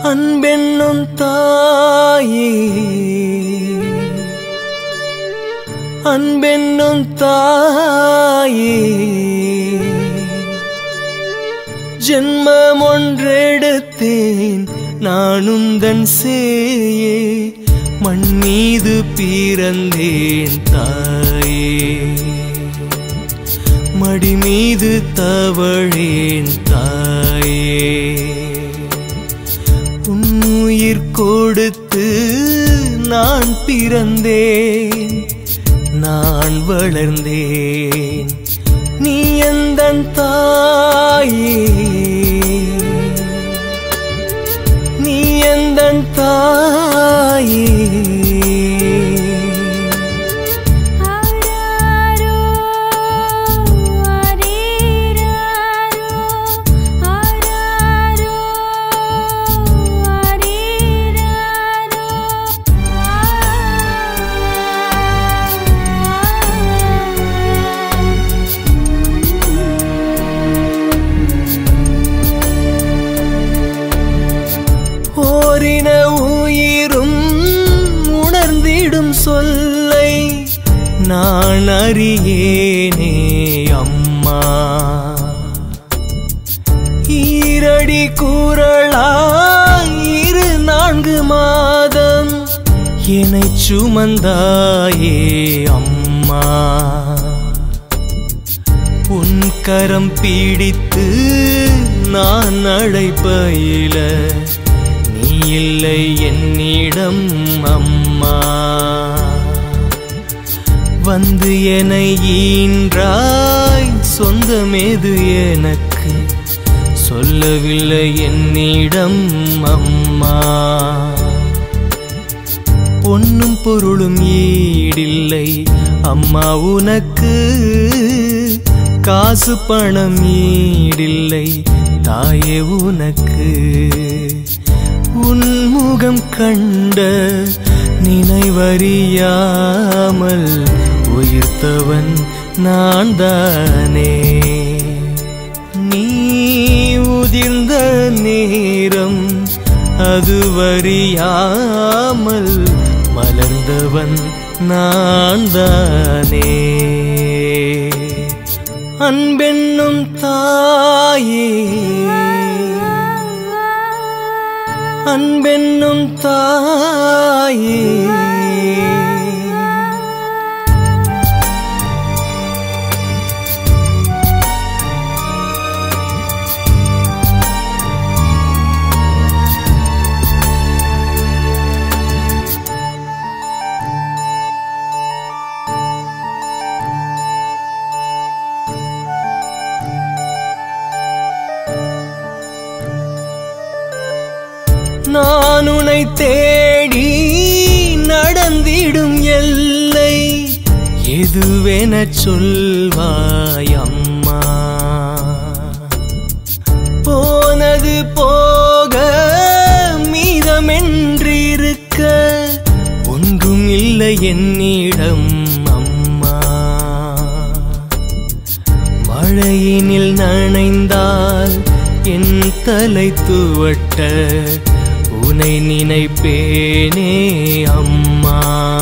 அன்பென்னும் தாயே அன்பென்னும் தாயே ஜென்மம் ஒன்றெடுத்தேன் நானுந்தன் சேயே மண் மீது பிறந்தேன் தாயே மடி மீது தவழேன் தாயே உன்னுயிர் கொடுத்து நான் பிறந்தேன் நான் வளர்ந்தேன் நீ எந்த தாயே நீ எந்த தாயே ஆராரோ ஆரீராரோ ஆராரோ ஆரீராரோ ஓரின உயிரும் உணர்ந்திடும் சொல்லை நான் அறியேனே அம்மா ஈரடி கூறலாய் இரு நான்கு மாதம் என்னை சுமந்தாயே அம்மா உன் கரம் பிடித்து நான் அழைப்பயில நீ இல்லை என்னிடம் அம்மா வந்து என ஈன்றாய் சொந்தமேது எனக்கு சொல்லவில்லை என்னிடம் அம்மா பொன்னும் பொருளும் ஈடில்லை அம்மா உனக்கு காசு பணம் ஈடில்லை தாயே உனக்கு உன் முகம் கண்ட நினைவறியாமல் உயிர்த்தவன் நான் தானே நீ உதிர்ந்த நேரம் அதுவறியாமல் மலர்ந்தவன் நான் தானே அன்பென்னும் தாயே அன்பென்னும் தாயே நான் உன்னை தேடி நடந்திடும் எல்லை எதுவென சொல்வாய் அம்மா போனது போக மீதமென்றிருக்க ஒன்றும் இல்லை என்னிடம் அம்மா மழையினில் நனைந்தால் என் தலை துவட்ட உனை நினைப்பேனே அம்மா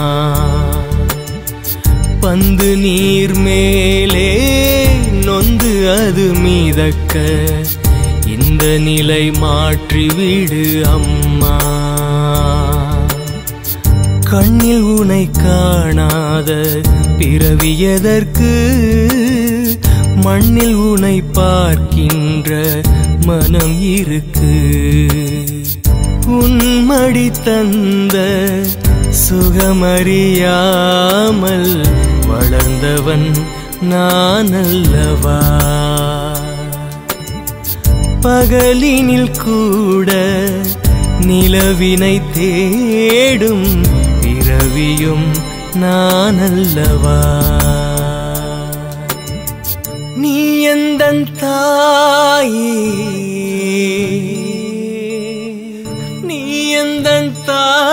பந்து நீர் மேலே நொந்து அது மீதக்க இந்த நிலை மாற்றிவிடு அம்மா கண்ணில் உனை காணாத பிறவி எதற்கு மண்ணில் உனை பார்க்கின்ற மனம் இருக்கு உன்மடி தந்த சுகமறியாமல் வளர்ந்தவன் நான் அல்லவா பகலினில் கூட நிலவினை தேடும் பிறவியும் நான் அல்லவா நீ எந்த தாயே நீ எந்த தாயே